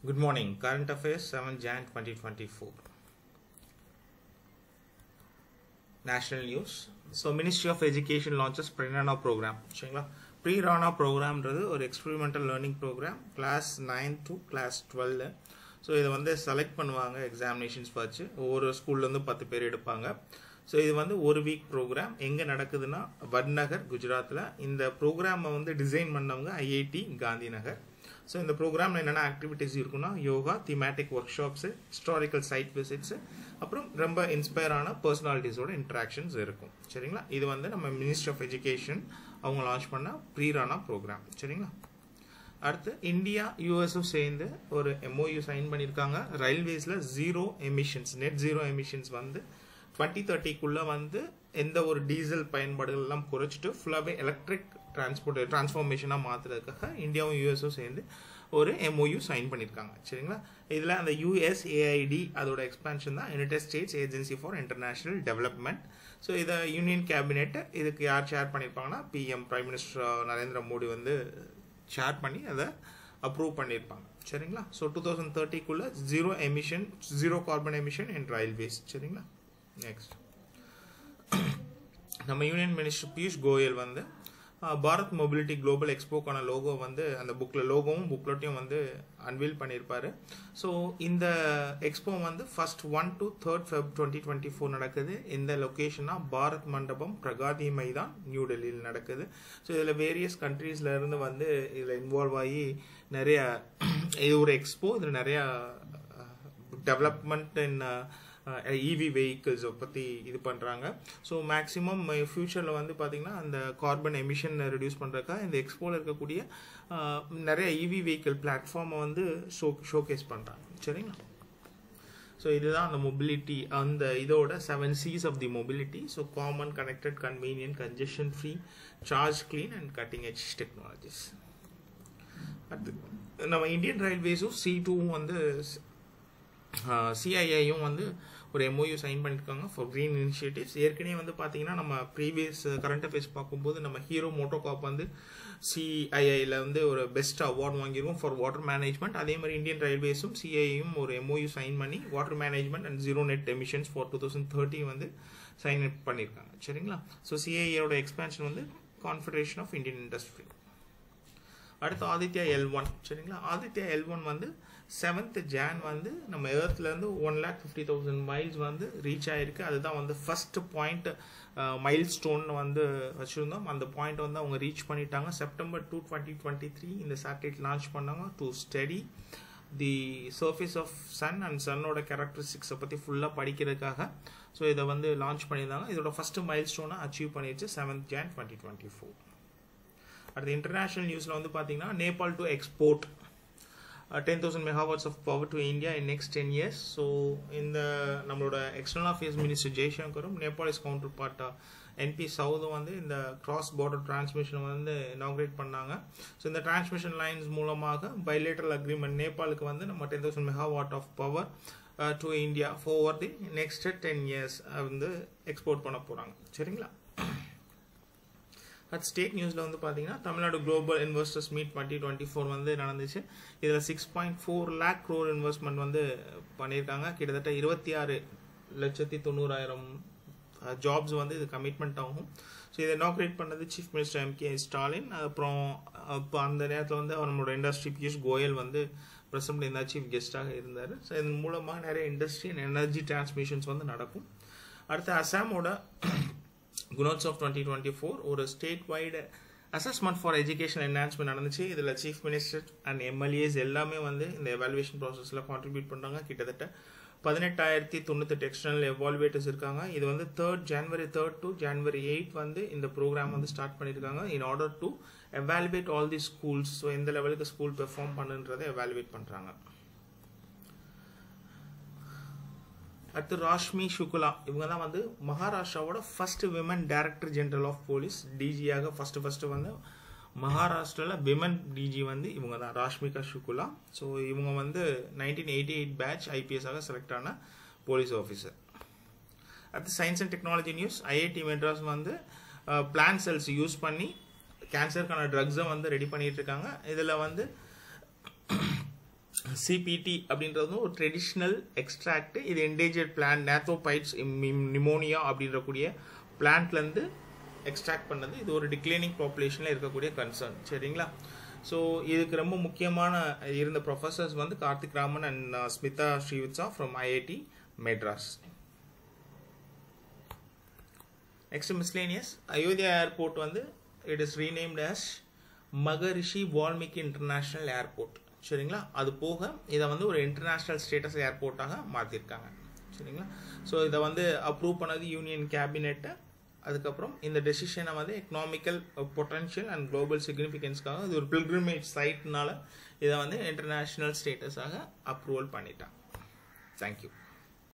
Good morning. Current Affairs 7 Jan 2024. National News. So Ministry of Education launches Pre-Rana program. சரிங்களா ப்ரீரானா ப்ரோக்ராம்ன்றது ஒரு experimental learning program class nine to class twelve so இதை வந்து select பண்ணுவாங்க examinations வச்சு ஒவ்வொரு ஸ்கூல்லேருந்து பத்து பேர் எடுப்பாங்க ஸோ இது வந்து ஒரு வீக் ப்ரோக்ராம் எங்கே நடக்குதுன்னா வட்நகர் குஜராத்தில் இந்த ப்ரோக்ராமை வந்து டிசைன் பண்ணவங்க ஐஐடி காந்தி நகர் ஸோ இந்த ப்ரோக்ராமில் என்னென்ன ஆக்டிவிட்டீஸ் இருக்குன்னா yoga thematic workshops historical site visits அப்புறம் ரொம்ப இன்ஸ்பயரான பர்சனாலிட்டிஸோட இன்ட்ராக்ஷன்ஸ் இருக்கும் சரிங்களா இது வந்து நம்ம மினிஸ்ட்ரி ஆஃப் எஜுகேஷன் அவங்க லான்ச் பண்ண ப்ரீரானா ப்ரோக்ராம் சரிங்களா அடுத்து இந்தியா யூஎஸும் சேர்ந்து ஒரு எம்ஓயு சைன் பண்ணியிருக்காங்க ரயில்வேஸில் zero emissions net zero emissions வந்து டுவெண்ட்டி தேர்ட்டிக்குள்ளே வந்து எந்த ஒரு டீசல் பயன்பாடுகள் எல்லாம் குறைச்சிட்டு ஃபுல்லாகவே எலக்ட்ரிக் டிரான்ஸ்போர்ட் டிரான்ஸ்ஃபார்மேஷனாக மாற்றுறதுக்காக இந்தியாவும் யூஎஸும் சேர்ந்து ஒரு எம்ஓயு சைன் பண்ணியிருக்காங்க சரிங்களா இதில் அந்த யுஎஸ்ஏஐடி அதோட எக்ஸ்பான்ஷன் தான் United States agency for international development so இதை யூனியன் கேபினெட் இதுக்கு யார் ஷேர் பண்ணியிருப்பாங்கன்னா PM prime minister Narendra Modi வந்து ஷேர் பண்ணி அதை அப்ரூவ் பண்ணியிருப்பாங்க சரிங்களா ஸோ டூ தௌசண்ட் தேர்ட்டிக்குள்ளே zero emission zero carbon emission in railways சரிங்களா நெக்ஸ்ட் நம்ம யூனியன் மினிஸ்டர் பியூஷ் கோயல் வந்து பாரத் மொபிலிட்டி குளோபல் எக்ஸ்போக்கான லோகோ வந்து அந்த புக்கில் லோகோவும் புக்லெட்டையும் வந்து அன்வீல் பண்ணியிருப்பாரு ஸோ இந்த எக்ஸ்போ வந்து first one to third Feb twenty twenty four நடக்குது இந்த லொக்கேஷனாக பாரத் மண்டபம் பிரகாதி மைதான் நியூ டெல்லியில் நடக்குது ஸோ இதில் வேரியஸ் கண்ட்ரீஸ்ல இருந்து வந்து இதில் இன்வால்வ் ஆகி நிறைய இது ஒரு எக்ஸ்போ இதில் நிறையா டெவலப்மெண்ட் இன் இவி வெஹிக்கிள்ஸை பற்றி இது பண்ணுறாங்க ஸோ மேக்ஸிமம் ஃப்யூச்சரில் வந்து பார்த்திங்கன்னா அந்த கார்பன் எமிஷன் ரெடியூஸ் பண்ணுறதுக்காக இந்த எக்ஸ்போவில் இருக்கக்கூடிய நிறைய இவி வெஹிக்கிள் பிளாட்ஃபார்மை வந்து ஷோ ஷோகேஸ் பண்ணுறாங்க சரிங்களா ஸோ இதுதான் அந்த மொபிலிட்டி அந்த இதோட seven Cs of the mobility so common connected convenient congestion free charge clean and cutting edge technologies அடுத்து நம்ம இந்தியன் ரயில்வேஸும் சி டூவும் வந்து சிஐஐயும் வந்து ஒரு எம்ஓயு சைன் பண்ணியிருக்காங்க ஃபார் க்ரீன் இனிஷியேட்டிவ்ஸ் ஏற்கனவே வந்து பார்த்தீங்கன்னா நம்ம ப்ரீவியஸ் கரண்ட் அஃபேர்ஸ் பார்க்கும்போது நம்ம ஹீரோ மோட்டோகாப் வந்து சிஐஐயில் வந்து ஒரு பெஸ்ட் அவார்ட் வாங்கியிருக்கோம் ஃபார் வாட்டர் மேனேஜ்மெண்ட் அதே மாதிரி இந்தியன் ரயில்வேஸும் சிஐயும் ஒரு எம்ஓயு சைன் பண்ணி water management and zero net emissions for two thousand thirty வந்து சைன் அப் பண்ணியிருக்காங்க சரிங்களா ஸோ சிஐயோட எக்ஸ்பேன்ஷன் வந்து கான்ஃபெடரேஷன் ஆஃப் இந்தியன் இண்டஸ்ட்ரி அடுத்து ஆதித்யா எல் ஒன் சரிங்களா ஆதித்யா எல் ஒன் வந்து செவன்த் ஜான் வந்து நம்ம ஏர்த்லேருந்து one lakh fifty thousand miles வந்து ரீச் ஆகிருக்கு அதுதான் வந்து ஃபர்ஸ்ட் பாயிண்ட் மைல் ஸ்டோன் வந்து வச்சுருந்தோம் அந்த பாயிண்ட் வந்து அவங்க ரீச் பண்ணிட்டாங்க September two twenty twenty three இந்த சேட்டலைட் லான்ச் பண்ணாங்க to study the surface of sun and சன்னோட கேரக்டரிஸ்டிக்ஸை பற்றி ஃபுல்லாக படிக்கிறதுக்காக ஸோ இதை வந்து லான்ச் பண்ணியிருந்தாங்க இதோட ஃபர்ஸ்ட் மைல் ஸ்டோனை அச்சீவ் பண்ணிடுச்சு seventh Jan twenty twenty four அடுத்து இன்டர்நேஷனல் நியூஸில் வந்து பார்த்தீங்கன்னா Nepal to export ten thousand megawatts of power to India in next ten years so இந்த நம்மளோட எக்ஸ்டர்னல் அஃபேர்ஸ் மினிஸ்டர் ஜெய்சங்கரும் நேபாளிஸ் கவுண்டர் பார்ட்டா என்பி சவுதும் வந்து இந்த கிராஸ் பார்டர் டிரான்ஸ்மிஷன் வந்து இனாக்ரேட் பண்ணாங்க ஸோ இந்த டிரான்ஸ்மிஷன் லைன்ஸ் மூலமாக பைலேட்டரல் அக்ரிமெண்ட் நேபாளுக்கு வந்து நம்ம ten thousand megawatt of power to India for the next ten years வந்து எக்ஸ்போர்ட் பண்ண போகிறாங்க சரிங்களா அட் ஸ்டேட் நியூஸில் வந்து பார்த்தீங்கன்னா Tamil Nadu global investors meet twenty twenty four வந்து நடந்துச்சு இதில் six point four lakh crore investment வந்து பண்ணியிருக்காங்க கிட்டத்தட்ட இருபத்தி ஆறு லட்சத்தி தொண்ணூறாயிரம் ஜாப்ஸ் வந்து இது கமிட்மெண்ட் ஆகும் ஸோ இதை இனாக்ரேட் பண்ணது chief minister M K Stalin அப்புறம் இப்போ அந்த நேரத்தில் வந்து நம்மளோட இண்டஸ்ட்ரி பியூஷ் கோயல் வந்து பிரசன்ட் இருந்தால் சீஃப் கெஸ்ட்டாக இருந்தார் ஸோ இதன் மூலமாக நிறைய இண்டஸ்ட்ரி அண்ட் எனர்ஜி டிரான்ஸ்மிஷன்ஸ் வந்து நடக்கும் அடுத்து அசாமோட குணோத்சவ் டுவெண்ட்டி டுவெண்ட்டி ஃபோர் ஒரு state wide assessment for education enhancement நடந்துச்சு இதில் சீஃப் மினிஸ்டர் அண்ட் எம்எல்ஏஸ் எல்லாமே வந்து இந்த எவாலுவேஷன் ப்ராசஸில் கான்ட்ரிபியூட் பண்ணுறாங்க கிட்டத்தட்ட பதினெட்டாயிரத்தி தொண்ணூத்தெட்டு எக்ஸ்டர்னல் எவால்வேட்டர்ஸ் இருக்காங்க இது வந்து third January third to January eight வந்து இந்த ப்ரோக்ராம் வந்து ஸ்டார்ட் பண்ணியிருக்காங்க in order to evaluate all the schools so எந்த லெவலுக்கு ஸ்கூல் பெர்ஃபார்ம் பண்ணுன்றதை எவாலுவேட் பண்ணுறாங்க அடுத்து ராஷ்மி சுகுலா இவங்க தான் வந்து மகாராஷ்டிராவோட first women director general of police டிஜியாக ஃபர்ஸ்ட் ஃபர்ஸ்ட் வந்து மகாராஷ்டிராவில் விமன் டிஜி வந்து இவங்க தான் ராஷ்மிகா சுகுலா ஸோ இவங்க வந்து நைன்டீன் எயிட்டி எயிட் பேட்ச் ஐபிஎஸ்ஸாக செலக்ட் ஆன போலீஸ் ஆஃபீஸர் அடுத்து science and technology news IIT Madras வந்து பிளான் செல்ஸ் யூஸ் பண்ணி கேன்சருக்கான ட்ரக்ஸை வந்து ரெடி பண்ணிட்டு இருக்காங்க இதில் வந்து சிபிடி அப்படின்றது ஒரு ட்ரெடிஷ்னல் எக்ஸ்ட்ராக்ட் இது என்டேஞ்சர்ட் பிளான்ட் நேத்தோபைட்ஸ் நிமோனியா அப்படின்ற கூடிய பிளான்ட்லேருந்து எக்ஸ்ட்ராக்ட் பண்ணது இது ஒரு டிக்ளைனிங் பாப்புலேஷனில் இருக்கக்கூடிய கன்சர்ன் சரிங்களா ஸோ இதுக்கு ரொம்ப முக்கியமான இருந்த ப்ரொஃபஸர்ஸ் வந்து Karthik Raman and Smita Srivatsa from IIT Madras next miscellaneous Ayodhya airport வந்து it is renamed as Maharishi Valmiki international airport சரிங்களா அது போக இதை வந்து ஒரு இன்டர்நேஷ்னல் ஸ்டேட்டஸ் ஏர்போர்ட்டாக மாற்றிருக்காங்க சரிங்களா ஸோ இதை வந்து அப்ரூவ் பண்ணது யூனியன் கேபினெட்டு அதுக்கப்புறம் இந்த டெசிஷனை வந்து எக்கனாமிக்கல் பொட்டன்ஷியல் அண்ட் குளோபல் சிக்னிஃபிகன்ஸ்க்காக இது ஒரு பில்கிரிமேஜ் சைட்னால இதை வந்து இன்டர்நேஷ்னல் ஸ்டேட்டஸாக அப்ரூவல் பண்ணிட்டாங்க தேங்க்யூ